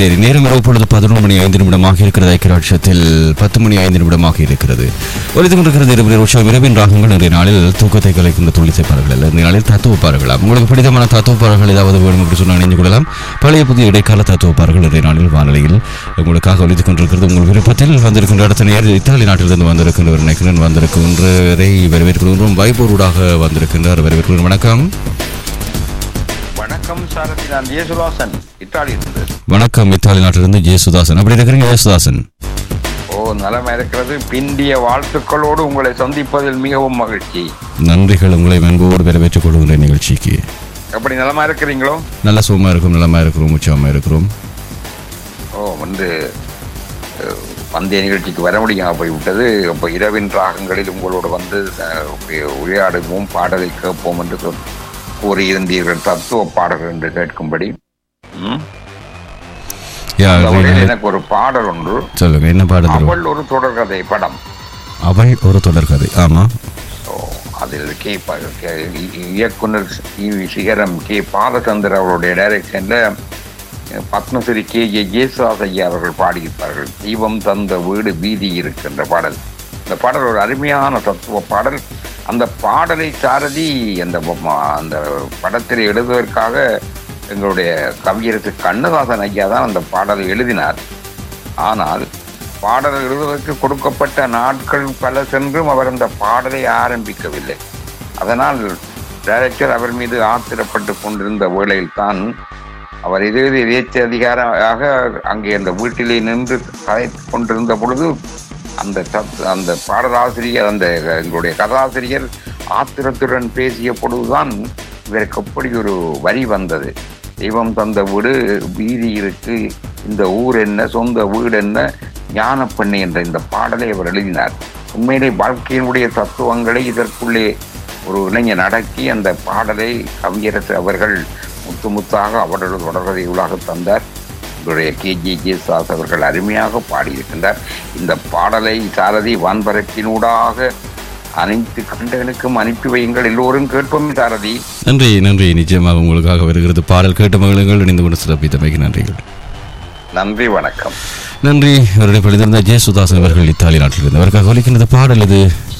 சரி நேரம் இரவு பொழுது பதினொன்று மணி ஐந்து நிமிடமாக இருக்கிறது ஐக்கியராட்சத்தில் பத்து மணி ஐந்து நிமிடமாக இருக்கிறது ஒலித்துக் கொண்டிருக்கிறது இரவு உற்சவம் இரவின் ராகங்கள் இன்றைய நாளில் தூக்கத்தை கலைக்கின்ற துள்ளிசை பாடல்கள் அல்ல இன்றைய நாளில் தத்துவ பாடல்களாம் உங்களுக்கு பிடித்தமான தத்துவ பாடல்கள் ஏதாவது வேணும் என்று சொன்னால் இணைந்து கொள்ளலாம் பழைய புதிய இடைக்கால தத்துவ பாடல்கள் இன்றைய நாளில் வானொலியில் உங்களுக்காக ஒலித்துக் கொண்டிருக்கிறது உங்கள் விருப்பத்தில் வந்திருக்கின்ற அடுத்த நேர் இத்தாலி நாட்டிலிருந்து வந்திருக்கின்றவர் நினைக்கிறேன் வந்திருக்கின்றவரை வரவேற்கின்றோம் வைபூரூடாக வந்திருக்கின்றார் வரவேற்கிறோம் வணக்கம் வணக்கம் சாரதி நான் ஜேசுதாசன் இத்தாலியிலிருந்து வணக்கம் இத்தாலி நாட்டிலிருந்து ஜெயசுதாசன் அப்படி இருக்கிறீங்க ஜெயசுதாசன் ஓ நலமா இருக்கிறது பிந்திய வாழ்த்துக்களோடு உங்களை சந்திப்பதில் மிகவும் மகிழ்ச்சி நன்றிகள் உங்களை அன்போடு வரவேற்றுக் கொள்கின்ற நிகழ்ச்சிக்கு எப்படி நலமா இருக்கிறீங்களோ நல்ல சுகமாக இருக்கும் நலமா இருக்கிறோம் உற்சாகமாக இருக்கிறோம் ஓ வந்து அஹ், பந்தய நிகழ்ச்சிக்கு வர முடியாம போய்விட்டது அப்போ இரவின் ராகங்களில் உங்களோடு வந்து அஹ், உ- உரையாடுவோம் பாடலை கேட்போம் என்று சொ- கூறியிருந்தீர்கள் தத்துவ பாடல்கள் என்று கேட்கும்படி ம்? யா, அந்த வகையில் இது- எனக்கு ஒரு பாடல் ஒன்று சொல்லுங்க என்ன பாடல் அவள் ஒரு தொடர்கதை படம் அவள் ஒரு தொடர்கதை ஆமா ஓ, அதில் கே ப- கே- இ- இயக்குனர் இ வி சிகரம் கே பாலச்சந்தர் அவருடைய டைரக்ஷன்ல பத்மஸ்ரீ கே ஜே ஜேசுதாஸ் ஐயா அவர்கள் பாடியிருப்பார்கள் தீபம் தந்த வீடு வீதி இருக்கின்ற பாடல் இந்த பாடல் ஒரு அருமையான தத்துவ பாடல் அந்த பாடலை சாரதி அந்த ம- அந்த படத்தில் எழுதுவதற்காக எங்களுடைய கவியரசு கண்ணதாசன் ஐயா தான் அந்த பாடலை எழுதினார் ஆனால் பாடல் எழுதுவதற்கு கொடுக்கப்பட்ட நாட்கள் பல சென்றும் அவர் அந்த பாடலை ஆரம்பிக்கவில்லை அதனால் டைரக்டர் அவர் மீது ஆத்திரப்பட்டு கொண்டிருந்த வேளையில் தான் அவர் எதிரெதி இயற்ற அதிகாரமாக அங்கே அந்த வீட்டிலே நின்று கதைத்து கொண்டிருந்த பொழுது அந்த தத் அந்த பாடலாசிரியர் அந்த எங்களுடைய கதாசிரியர் ஆத்திரத்துடன் பேசிய பொழுதுதான் இவருக்கு எப்படி ஒரு வரி வந்தது தெய்வம் தந்த வீடு வீதி இருக்கு இந்த ஊர் என்ன சொந்த வீடு என்ன ஞானப்பண்ணி என்ற இந்த பாடலை அவர் எழுதினார் உண்மையிலே வாழ்க்கையினுடைய தத்துவங்களை இதற்குள்ளே ஒரு இளைஞன் அடக்கி அந்த பாடலை கவியரசு அவர்கள் முத்து முத்தாக அவரது தொடர்கதைகளாக தந்தார் உங்களுடைய கே ஜி ஜேசாஸ் அவர்கள் அருமையாக பாடியிருக்கின்றார் இந்த பாடலை சாரதி வான்பரப்பினூடாக அனைத்து கண்டகளுக்கும் அனுப்பி வையுங்கள் எல்லோரும் கேட்போம் சாரதி நன்றி நன்றி நிச்சயமாக உங்களுக்காக வருகிறது பாடல் கேட்ட மகளுங்கள் இணைந்து கொண்டு சிறப்பித்தமைக்கு நன்றிகள் நன்றி வணக்கம் நன்றி அவருடைய பழிதிருந்த ஜெயசுதாசன் அவர்கள் இத்தாலி நாட்டிலிருந்து அவருக்காக ஒலிக்கின்றது பாடல் இது